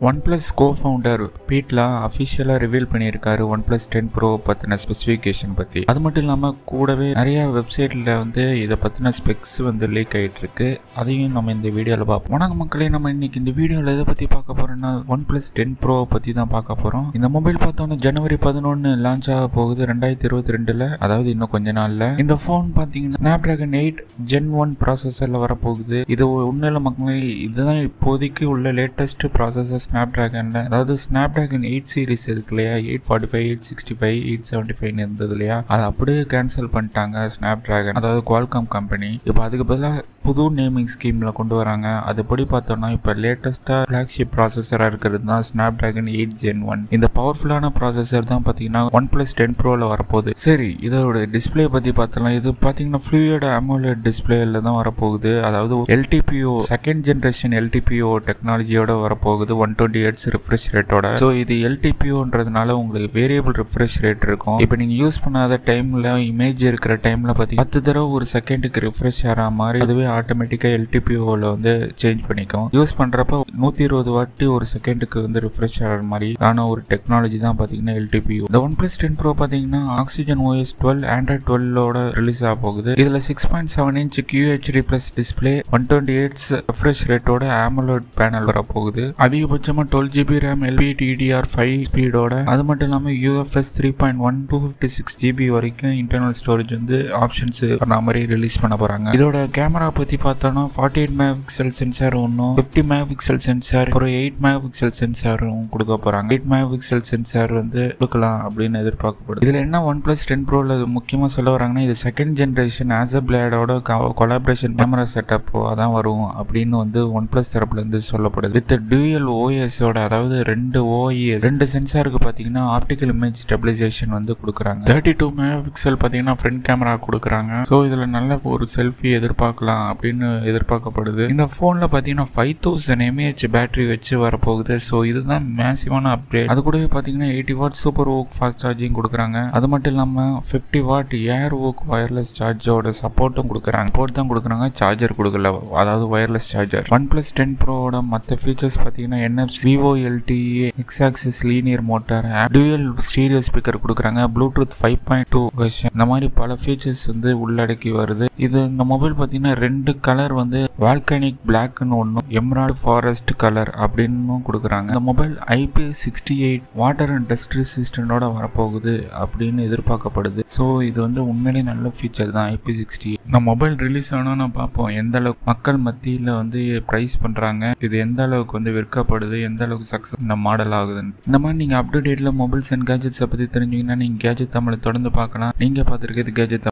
one OnePlus co founder Pete Lau அஃபிஷியலாக reveal பண்ணியிருக்காரு OnePlus ten pro பற்றின specification பற்றி அது மட்டும் இல்லாமல் கூடவே நிறைய வெப்சைட்டில் வந்து இதை பற்றின ஸ்பெக்ஸ் வந்து லீக் ஆகிட்டு இருக்கு அதையும் நம்ம இந்த வீடியோவில் பார்ப்போம் வணக்கம் மக்களே நம்ம இன்னைக்கு இந்த வீடியோவில் எதை பற்றி பார்க்க போகிறோம்னா ஒன் பிளஸ் டென் ப்ரோ பற்றி தான் பார்க்க போகிறோம் இந்த மொபைல் பார்த்தோன்னா ஜனவரி பதினொன்று லான்ச் ஆக போகுது ரெண்டாயிரத்தி இருபத்தி ரெண்டில் அதாவது இன்னும் கொஞ்ச நாளில் இந்த ஃபோன் பார்த்தீங்கன்னா Snapdragon eight gen one ப்ராசஸரில் வரப்போகுது இது உண்மையில மக்களே இதுதான் இப்போதைக்கு உள்ள லேட்டஸ்ட் ப்ராசஸர் ஸ்னாப் ட்ராகனில் அதாவது ஸ்னாப் ட்ராகன் எயிட் சீரிஸ் இருக்கு இல்லையா eight forty five eight sixty five eight seventy ஃபைவ்னு இருந்தது இல்லையா அதை அப்படியே கேன்சல் பண்ணிட்டாங்க ஸ்னாப் ட்ராகன் அதாவது குவால்காம் கம்பெனி இப்போ அதுக்கு பதிலாக புது நேமிங் ஸ்கீமில் கொண்டு வராங்க அதுபடி பார்த்தோம்னா இப்போ லேட்டஸ்ட்டாக ஃப்ளாக்ஷிப் ப்ராசஸராக இருக்கிறது தான் Snapdragon eight gen one இந்த பவர்ஃபுல்லான ப்ராசஸர் தான் பார்த்தீங்கன்னா ஒன் ப்ளஸ் டென் ப்ரோவில் வரப்போகுது சரி இதோட டிஸ்பிளே பற்றி பார்த்தலாம் இது பார்த்தீங்கன்னா ஃப்ளூயட் அமோலட் டிஸ்பிளேல தான் வரப்போகுது அதாவது எல்டிபிஓ செகண்ட் ஜென்ரேஷன் எல்டிபிஓ டெக்னாலஜியோட வரப்போகுது ஒன் டுவெண்ட்டி ஹெட்ஸ் ரிஃப்ரெஷ் ரேட்டோட ஸோ இது எல்டிபிஓன்றதுனால உங்களுக்கு வேரியபிள் ரிஃப்ரெஷ் ரேட் இருக்கும் இப்போ நீங்கள் யூஸ் பண்ணாத டைமில் இமேஜ் இருக்கிற டைமில் பார்த்தீங்கன்னா பத்து தடவை ஒரு செகண்டுக்கு ரிஃப்ரெஷ் ஆகிற மாதிரி அதுவே ஆட்டோமேட்டிக்காக எல்டிபிஓவில் வந்து சேஞ்ச் பண்ணிக்கும் யூஸ் பண்ணுறப்ப நூற்றி இருபது வாட்டி ஒரு செகண்டுக்கு வந்து ரிஃப்ரெஷ் ஆகிற மாதிரி ஆன ஒரு டெக்னாலஜி தான் பார்த்தீங்கன்னா எல்டிபிஓ இந்த ஒன் பிளஸ் டென் ப்ரோ பார்த்தீங்கன்னா ஆக்சிஜன் ஓஎஸ் டுவெல் ஆண்ட்ராய்ட் டுவெல்லோட ரிலீஸ் ஆக போகுது இதில் six point seven inch QHD plus display one twenty hertz refresh ரேட்டோட ஆமலோட் பேனல் வரப்போகுது அதிகபட்சமாக twelve GB RAM LP DDR five ஸ்பீடோட அது மட்டும் இல்லாமல் UFS three point one two fifty six GB வரைக்கும் இன்டர்னல் ஸ்டோரேஜ் வந்து ஆப்ஷன்ஸ் பண்ண மாதிரி ரிலீஸ் பண்ண போகிறாங்க இதோட கேமரா பற்றி பார்த்தோன்னா forty eight megapixel sensor ஒன்றும் ஃபிஃப்டி மெகா பிக்சல் சென்சார் அப்புறம் எயிட் மெகா பிக்சல் சென்சாரும் கொடுக்க போகிறாங்க எயிட் மெகா பிக்சல் சென்சார் வந்து கொடுக்கலாம் அப்படின்னு எதிர்பார்க்கப்படுது இதில் என்ன ஒன் ப்ளஸ் டென் ப்ரோவில் முக்கியமாக சொல்ல வராங்கன்னா இது செகண்ட் ஜென்ரேஷன் ஆஸ் அ பிளேடோட கொலாபரேஷன் கேமரா செட்டப் அதான் வரும் அப்படின்னு வந்து ஒன் பிளஸ் தரப்புலேருந்து சொல்லப்படுது வித் டியூஎல் ஓஎஸோட அதாவது ரெண்டு ஓஇஎஸ் ரெண்டு சென்சாருக்கு பார்த்தீங்கன்னா ஆப்டிக்கல் இமேஜ் ஸ்டெபிலைசேஷன் வந்து கொடுக்குறாங்க தேர்ட்டி டூ மெகா பிக்சல் பார்த்தீங்கன்னா ஃப்ரண்ட் கேமரா கொடுக்குறாங்க ஸோ இதில் நல்ல ஒரு செல்ஃபி எதிர்பார்க்கலாம் அப்படின்னு எதிர்பார்க்கப்படுது இந்த ஃபோனில் பார்த்தீங்கன்னா ஃபைவ் தௌசண்ட் எம்ஏஹெச் பேட்டரி வச்சு வரப்போகுது ஸோ இதுதான் மேசிவான அப்டேட் அது கூடவே பார்த்தீங்கன்னா eighty watt super VOOC fast charging கொடுக்குறாங்க அது மட்டும் இல்லாமல் fifty watt air VOOC wireless சார்ஜோட சப்போர்ட்டும் கொடுக்குறாங்க சப்போர்ட் தான் கொடுக்குறாங்க சார்ஜர் கொடுக்கல அதாவது wireless charger OnePlus ten ப்ரோவோட மற்ற ஃபீச்சர்ஸ் பார்த்தீங்கன்னா என்எஃப் விவோ எல்டிஏ X axis linear motor dual stereo speaker கொடுக்குறாங்க Bluetooth five point two version இந்த மாதிரி பல ஃபீச்சர்ஸ் வந்து உள்ளடக்கி வருது இது இந்த மொபைல் பார்த்தீங்கன்னா ரெண்டு கலர் வந்து வால்கனிக் பிளாக்னு ஒன்றும் எம்ராய்டு ஃபாரஸ்ட் கலர் அப்படின்னு கொடுக்குறாங்க இந்த mobile IP sixty eight water and dust ரெசிஸ்டண்டோட வரப்போகுது அப்படின்னு எதிர்பார்க்கப்படுது ஸோ இது வந்து உண்மையிலேயே நல்ல ஃபீச்சர் தான் ஐபி சிக்ஸ்டி இந்த மொபைல் ரிலீஸ் ஆனால் பார்ப்போம் எந்த அளவுக்கு மக்கள் மத்தியில் வந்து ப்ரைஸ் பண்ணுறாங்க இது எந்த அளவுக்கு வந்து விற்கப்படுது எந்த அளவுக்கு சக்ஸஸ் இந்த மாடல் ஆகுதுன்னு இந்த மாதிரி நீங்கள் அப்டேட்டில் மொபைல்ஸ் அண்ட் கேஜெட்ஸை பற்றி தெரிஞ்சிங்கன்னா நீங்கள் கேஜெட் தமிழை தொடர்ந்து பார்க்கலாம் நீங்கள் பார்த்துருக்கிறது கேஜெட்